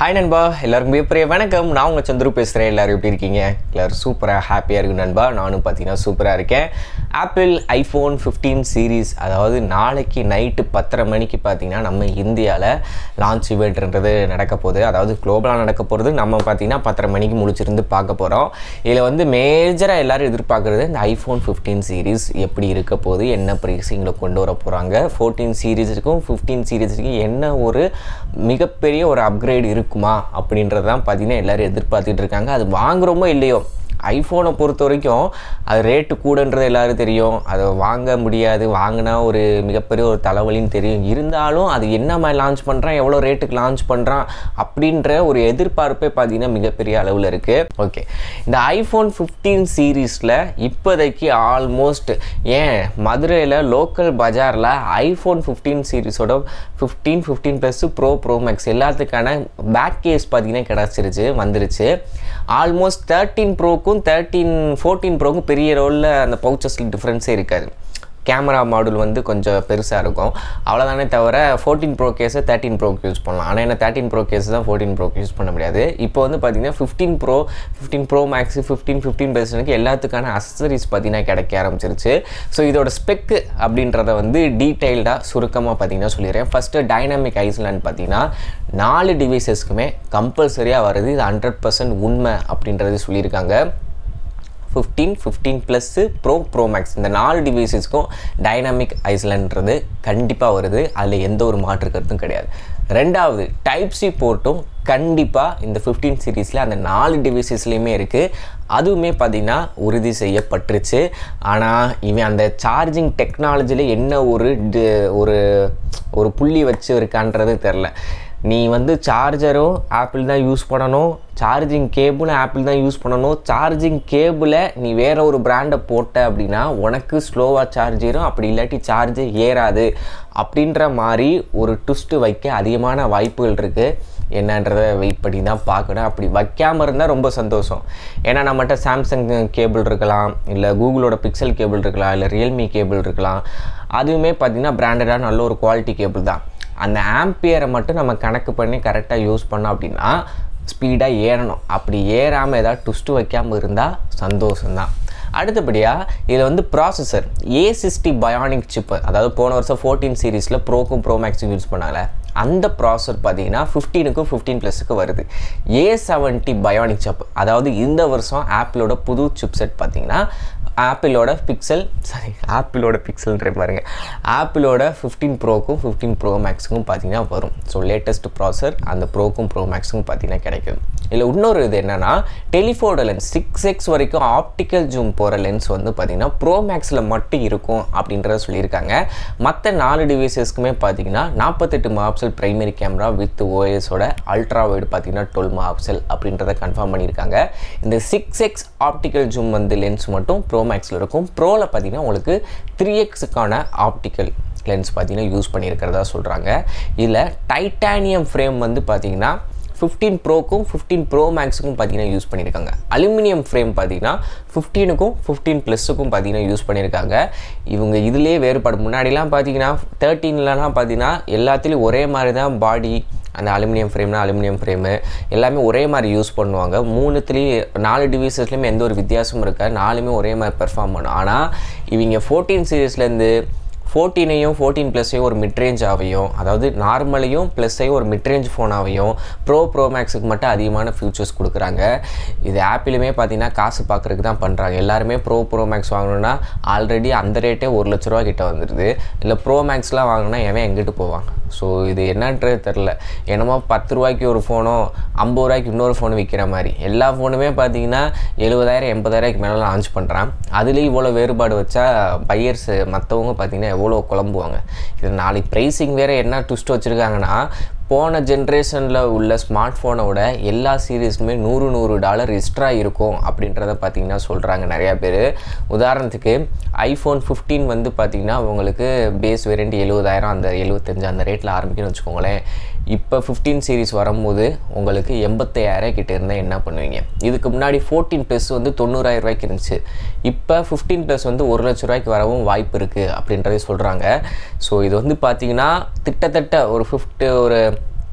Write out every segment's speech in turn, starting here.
hi நண்பா எல்லாருக்கும் மிகப்பெரிய வணக்கம் நான் உங்கள் சந்துரு பேசுகிறேன் எல்லோரும் எப்படி இருக்கீங்க எல்லோரும் சூப்பராக ஹாப்பியாக இருக்கு நண்பா நானும் பார்த்தீங்கன்னா சூப்பராக இருக்கேன் ஆப்பிள் ஐஃபோன் ஃபிஃப்டீன் சீரீஸ் அதாவது நாளைக்கு நைட்டு பத்தரை மணிக்கு பார்த்தீங்கன்னா நம்ம இந்தியாவில் லான்ச் இவெண்ட்ன்றது நடக்க போகுது அதாவது குளோபலாக நடக்க போகிறது நம்ம பார்த்தீங்கன்னா பத்தரை மணிக்கு முடிச்சிருந்து பார்க்க போகிறோம் இதில் வந்து மேஜராக எல்லோரும் எதிர்பார்க்குறது இந்த ஐஃபோன் ஃபிஃப்டீன் சீரீஸ் எப்படி இருக்க போகுது என்ன ப்ரைஸிங்கில் கொண்டு வர போகிறாங்க ஃபோர்டீன் சீரீஸுக்கும் ஃபிஃப்டீன் சீரீஸுக்கும் என்ன ஒரு மிகப்பெரிய ஒரு அப்கிரேட் இருக்குமா அப்படின்றது தான் பார்த்தீங்கன்னா எல்லோரும் எதிர்பார்த்துட்டு இருக்காங்க அது வாங்குறோமோ இல்லையோ ஐஃபோனை பொறுத்த வரைக்கும் அது ரேட்டு கூடன்றது எல்லாரும் தெரியும் அதை வாங்க முடியாது வாங்கினா ஒரு மிகப்பெரிய ஒரு தலைவலின்னு தெரியும் இருந்தாலும் அது என்ன மாதிரி லான்ச் பண்ணுறான் எவ்வளோ ரேட்டுக்கு லான்ச் பண்ணுறான் அப்படின்ற ஒரு எதிர்பார்ப்பே பார்த்தீங்கன்னா மிகப்பெரிய அளவில் இருக்குது ஓகே இந்த ஐஃபோன் ஃபிஃப்டீன் சீரீஸில் இப்போதைக்கு ஆல்மோஸ்ட் ஏன் மதுரையில் லோக்கல் பஜாரில் ஐஃபோன் ஃபிஃப்டீன் சீரீஸோட fifteen fifteen plus pro pro max எல்லாத்துக்கான பேக் கேஸ் பார்த்தீங்கன்னா கிடச்சிருச்சு வந்துருச்சு ஆல்மோஸ்ட் தேர்ட்டீன் ப்ரோக்கும் தேர்ட்டீன் ஃபோர்டீன் ப்ரோக்கும் பெரிய ரோலில் அந்த பவுச்சஸில் டிஃப்ரென்ஸே இருக்காது கேமரா மாடல் வந்து கொஞ்சம் பெருசாக இருக்கும் அவ்வளோதானே தவிர ஃபோர்டீன் ப்ரோ கேஸை தேர்ட்டின் ப்ரோக்கு யூஸ் பண்ணலாம் ஆனால் என்ன தேர்ட்டின் ப்ரோ கேஸ் தான் ஃபோர்டீன் ப்ரோக்கு யூஸ் பண்ண முடியாது இப்போ வந்து பார்த்தீங்கன்னா fifteen pro fifteen pro max fifteen fifteen பெர்சனுக்கு எல்லாத்துக்கான அசசரிஸ் பார்த்தீங்கன்னா கிடைக்க ஆரம்பிச்சிருச்சு ஸோ இதோட ஸ்பெக்கு அப்படின்றத வந்து டீட்டெயில்டாக சுருக்கமாக பார்த்தீங்கன்னா சொல்லிடுறேன் ஃபஸ்ட்டு டைனாமிக் ஐஸ்லாண்ட் பார்த்தீங்கன்னா நாலு டிவைசஸ்க்குமே கம்பல்சரியாக வருது இது ஹண்ட்ரட் பர்சன்ட் உண்மை அப்படின்றது சொல்லியிருக்காங்க fifteen fifteen plus pro pro max இந்த நாலு டிவைசஸ்க்கும் டைனாமிக் ஐஸ்லன்றது கண்டிப்பாக வருது அதில் எந்த ஒரு மாற்று கருத்தும் கிடையாது ரெண்டாவது டைப் சி போர்ட்டும் கண்டிப்பாக இந்த ஃபிஃப்டீன் சீரீஸில் அந்த நாலு டிவைசஸ்லேயுமே இருக்குது அதுவுமே பார்த்திங்கன்னா உறுதி செய்யப்பட்டுருச்சு ஆனால் இவன் அந்த சார்ஜிங் டெக்னாலஜியில் என்ன ஒரு ஒரு ஒரு புள்ளி வச்சு இருக்கான்றது தெரில நீ வந்து சார்ஜரும் ஆப்பிள் தான் யூஸ் பண்ணணும் சார்ஜிங் கேபிளும் ஆப்பிள் தான் யூஸ் பண்ணணும் சார்ஜிங் கேபிளை நீ வேறு ஒரு பிராண்டை போட்ட அப்படின்னா உனக்கு ஸ்லோவாக சார்ஜ் ஏறும் அப்படி இல்லாட்டி சார்ஜ் ஏறாது அப்படின்ற மாதிரி ஒரு ட்விஸ்ட்டு வைக்க அதிகமான வாய்ப்புகள் இருக்குது என்னன்றதை வெயிட் பண்ணி தான் பார்க்கணும் அப்படி வைக்காமல் இருந்தால் ரொம்ப சந்தோஷம் ஏன்னா நம்மகிட்ட சாம்சங் கேபிள் இருக்கலாம் இல்லை கூகுளோட பிக்சல் கேபிள் இருக்கலாம் இல்லை ரியல்மி கேபிள் இருக்கலாம் அதுவுமே பார்த்திங்கன்னா பிராண்டடாக நல்ல ஒரு குவாலிட்டி கேபிள் தான் அந்த ஆம்பியரை மட்டும் நம்ம கணக்கு பண்ணி கரெக்டாக யூஸ் பண்ணோம் அப்படின்னா ஸ்பீடாக ஏறணும் அப்படி ஏறாமல் ஏதாவது ட்விஸ்ட்டு வைக்காமல் இருந்தால் சந்தோஷம்தான் அடுத்தபடியாக இதில் வந்து processor A sixty bionic chip அதாவது போன வருஷம் ஃபோர்டீன் சீரீஸில் ப்ரோக்கும் ப்ரோ மேக்ஸும் யூஸ் பண்ணால அந்த ப்ராசர் பார்த்தீங்கன்னா ஃபிஃப்டீனுக்கும் ஃபிஃப்டீன் ப்ளஸுக்கு வருது ஏ செவன்ட்டி பயானிக் சிப் அதாவது இந்த வருஷம் ஆப்பிளோட புது சிப் செட் பார்த்தீங்கன்னா ஆப்பிளோட பிக்சல் சாரி ஆப்பிளோட பிக்சல்ன்ற பாருங்க ஆப்பிளோட ஃபிஃப்டீன் ப்ரோக்கும் ஃபிஃப்டீன் ப்ரோ மேக்ஸுக்கும் பார்த்தீங்கன்னா வரும் ஸோ லேட்டஸ்ட் ப்ராசர் அந்த ப்ரோக்கும் ப்ரோ மேக்ஸுக்கும் பார்த்தீங்கன்னா கிடைக்கும் இதில் இன்னொரு இது என்னென்னா டெலிஃபோட லென்ஸ் சிக்ஸ் எக்ஸ் வரைக்கும் ஆப்டிக்கல் ஜூம் போகிற லென்ஸ் வந்து பார்த்திங்கன்னா ப்ரோ மேக்ஸில் மட்டும் இருக்கும் அப்படின்றத சொல்லியிருக்காங்க மற்ற நாலு டிவைசஸ்க்குமே பார்த்தீங்கன்னா நாற்பத்தெட்டு மாப்சல் பிரைமரி கேமரா வித் ஓஎஸோட அல்ட்ரா வைடு பார்த்தீங்கன்னா டுவெல் மாப்சல் அப்படின்றத கன்ஃபார்ம் பண்ணியிருக்காங்க இந்த சிக்ஸ் எக்ஸ் ஆப்டிக்கல் ஜூம் வந்து லென்ஸ் மட்டும் ப்ரோ மேக்ஸில் இருக்கும் ப்ரோவில் பார்த்தீங்கன்னா உங்களுக்கு த்ரீ எக்ஸுக்கான ஆப்டிக்கல் லென்ஸ் பார்த்தீங்கன்னா யூஸ் பண்ணியிருக்கிறதா சொல்கிறாங்க இதில் டைட்டானியம் ஃப்ரேம் வந்து பார்த்தீங்கன்னா ஃபிஃப்டீன் ப்ரோக்கும் ஃபிஃப்டீன் ப்ரோ மேக்ஸுக்கும் பார்த்தீங்கன்னா யூஸ் பண்ணியிருக்காங்க அலுமினியம் ஃப்ரேம் பார்த்தீங்கன்னா ஃபிஃப்டீனுக்கும் ஃபிஃப்டீன் ப்ளஸுக்கும் பார்த்தீங்கன்னா யூஸ் பண்ணியிருக்காங்க இவங்க இதிலே வேறுபாடு முன்னாடிலாம் பார்த்தீங்கன்னா தேர்ட்டீன்லலாம் பார்த்தீங்கன்னா எல்லாத்துலேயும் ஒரே மாதிரி தான் பாடி அந்த அலுமினியம் ஃப்ரேம்னா அலுமினியம் ஃப்ரேமு எல்லாமே ஒரே மாதிரி யூஸ் பண்ணுவாங்க மூணுத்துலேயும் நாலு டிவைசஸ்லேயுமே எந்த ஒரு வித்தியாசமும் இருக்காது நாலுமே ஒரே மாதிரி பெர்ஃபார்ம் பண்ணும் ஆனால் இவங்க ஃபோர்டீன் சீரீஸ்லேருந்து ஃபோர்டீனையும் ஃபோர்டீன் ப்ளஸ்ஸையும் ஒரு மிட்ரேஞ்ச் ஆவையும் அதாவது நார்மலையும் ப்ளஸ்ஸையும் ஒரு மிட்ரேஞ்ச் ஃபோனாவையும் ப்ரோ ப்ரோ மேக்ஸுக்கு மட்டும் அதிகமான ஃபியூச்சர்ஸ் கொடுக்குறாங்க இது ஆப்பிளுமே பார்த்தீங்கன்னா காசு பார்க்குறதுக்கு தான் பண்ணுறாங்க எல்லாருமே ப்ரோ ப்ரோ மேக்ஸ் வாங்கணுன்னா ஆல்ரெடி அந்த ரேட்டே ஒரு லட்ச ரூபா கிட்ட வந்துடுது இல்லை ப்ரோ மேக்ஸ்லாம் வாங்கினா எவன் எங்கிட்டு போவாங்க ஸோ இது என்னன்றது தெரில என்னமோ பத்து ரூபாய்க்கு ஒரு ஃபோனோ ஐம்பது ரூபாய்க்கு இன்னொரு ஃபோன் விற்கிற மாதிரி எல்லா ஃபோனுமே பார்த்தீங்கன்னா எழுபதாயிரம் எண்பதாயிரக்கு மேலே லான்ச் பண்ணுறான் அதுலேயும் இவ்வளோ வேறுபாடு வச்சா பையர்ஸ் மற்றவங்க பார்த்தீங்கன்னா எவ்வளோ குழம்புவாங்க இது நாளைக்கு ப்ரைஸிங் வேறு என்ன ட்விஸ்ட் வச்சுருக்காங்கன்னா போன ஜென்ரேஷனில் உள்ள ஸ்மார்ட் ஃபோனோட எல்லா சீரீஸுமே நூறு நூறு டாலர் எக்ஸ்ட்ரா இருக்கும் அப்படின்றத பார்த்திங்கன்னா சொல்கிறாங்க நிறையா பேர் உதாரணத்துக்கு ஐஃபோன் ஃபிஃப்டீன் வந்து பார்த்திங்கன்னா உங்களுக்கு பேஸ் வேரியண்ட் எழுபதாயிரம் அந்த எழுபத்தஞ்சு அந்த ரேட்டில் ஆரம்பிக்கணும்னு வச்சுக்கோங்களேன் இப்போ ஃபிஃப்டீன் சீரிஸ் வரும்போது உங்களுக்கு எண்பத்தையாயிரம் கிட்ட இருந்தால் என்ன பண்ணுவீங்க இதுக்கு முன்னாடி ஃபோர்டீன் ப்ளஸ் வந்து தொண்ணூறாயிரம் ரூபாய்க்கு இருந்துச்சு இப்போ ஃபிஃப்டீன் ப்ளஸ் வந்து ஒரு லட்ச ரூபாய்க்கு வரவும் வாய்ப்பு இருக்குது அப்படின்றதே சொல்கிறாங்க ஸோ இது வந்து பார்த்திங்கன்னா கிட்டத்தட்ட ஒரு ஃபிஃப்ட்டு ஒரு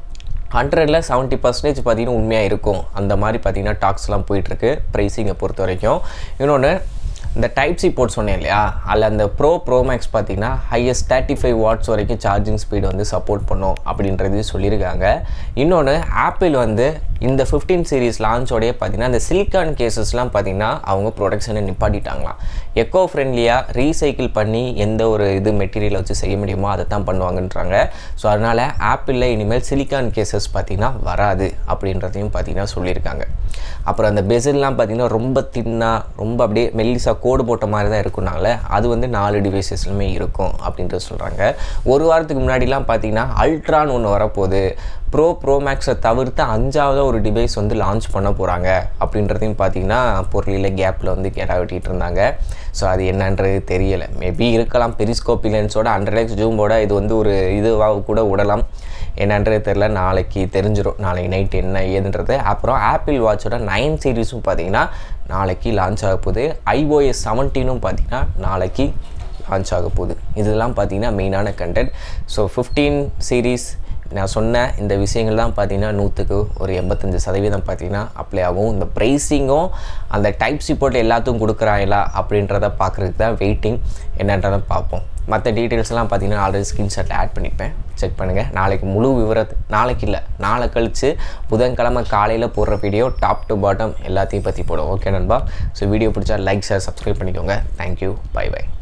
ஹண்ட்ரடில் செவன்ட்டி பர்சன்டேஜ் பார்த்தீங்கன்னா உண்மையாக இருக்கும் அந்த மாதிரி பார்த்தீங்கன்னா டாக்ஸ்லாம் போயிட்டுருக்கு ப்ரைஸிங்கை பொறுத்த வரைக்கும் இன்னொன்று இந்த டைப் சி போர்ட் சொன்னேன் இல்லையா அதில் அந்த ப்ரோ ப்ரோ மேக்ஸ் பார்த்தீங்கன்னா ஹையஸ்ட் தேர்ட்டி ஃபைவ் வாட்ஸ் வரைக்கும் சார்ஜிங் ஸ்பீடு வந்து சப்போர்ட் பண்ணும் அப்படின்றது சொல்லியிருக்காங்க இன்னொன்று ஆப்பிள் வந்து இந்த ஃபிஃப்டீன் சீரீஸ் லான்ச்சோடய பார்த்தீங்கன்னா இந்த சிலிக்கான் கேசஸ்லாம் பார்த்தீங்கன்னா அவங்க ப்ரொடக்ஷனை நிப்பாட்டிட்டாங்களாம் எக்கோ ஃப்ரெண்ட்லியாக ரீசைக்கிள் பண்ணி எந்த ஒரு இது மெட்டீரியலை வச்சு செய்ய முடியுமோ அதை தான் பண்ணுவாங்கன்றாங்க ஸோ அதனால் ஆப்பிளில் இனிமேல் சிலிக்கான் கேசஸ் பார்த்தீங்கன்னா வராது அப்படின்றதையும் பார்த்தீங்கன்னா சொல்லியிருக்காங்க அப்புறம் அந்த பெசில்லாம் பார்த்தீங்கன்னா ரொம்ப தின்னாக ரொம்ப அப்படியே மெல்லிசா கோடு போட்ட மாதிரி தான் இருக்குனால அது வந்து நாலு டிவைசஸ்லுமே இருக்கும் அப்படின்ட்டு சொல்கிறாங்க ஒரு வாரத்துக்கு முன்னாடிலாம் பார்த்தீங்கன்னா அல்ட்ரான்னு ஒன்று வரப்போகுது ப்ரோ ப்ரோ மேக்ஸை தவிர்த்து அஞ்சாவது ஒரு டிவைஸ் வந்து லான்ச் பண்ண போகிறாங்க அப்படின்றதையும் பார்த்தீங்கன்னா பொருளில் கேப்பில் வந்து கெடா வெட்டிகிட்டு இருந்தாங்க ஸோ அது என்னன்றது தெரியலை மேபி இருக்கலாம் பெரிஸ்கோபி லென்ஸோட ஹண்ட்ரட் எக்ஸ் ஜூம்போட இது வந்து ஒரு இதுவாக கூட விடலாம் என்னன்றது தெரில நாளைக்கு தெரிஞ்சிடும் நாளைக்கு நைட் என்ன ஏதுன்றது அப்புறம் ஆப்பிள் வாட்சோட நைன் சீரீஸும் பார்த்தீங்கன்னா நாளைக்கு லான்ச் ஆக போகுது ஐஓஎஸ் செவன்டீனும் பார்த்தீங்கன்னா நாளைக்கு லான்ச் ஆக போகுது இதெல்லாம் பார்த்தீங்கன்னா மெயினான கண்டென்ட் ஸோ ஃபிஃப்டீன் சீரீஸ் நான் சொன்ன இந்த விஷயங்கள் தான் பார்த்தீங்கன்னா நூற்றுக்கு ஒரு எண்பத்தஞ்சு சதவீதம் பார்த்தீங்கன்னா அப்ளை ஆகும் இந்த ப்ரைஸிங்கும் அந்த டைப் சி போட்டு எல்லாத்துக்கும் கொடுக்குறாங்களா அப்படின்றத பார்க்குறதுக்கு தான் வெயிட்டிங் என்னன்றதை பார்ப்போம் மற்ற டீட்டெயில்ஸ்லாம் பார்த்தீங்கன்னா ஆல்ரெடி ஸ்க்ரீன்ஷாட்டில் ஆட் பண்ணிப்பேன் செக் பண்ணுங்கள் நாளைக்கு முழு விவரத்து நாளைக்கு இல்லை நாளை கழித்து புதன்கிழமை காலையில் போடுற வீடியோ டாப் டு பாட்டம் எல்லாத்தையும் பற்றி போடும் ஓகே நண்பா ஸோ வீடியோ பிடிச்சா லைக் ஷேர் சப்ஸ்கிரைப் பண்ணிக்கோங்க தேங்க்யூ பை பை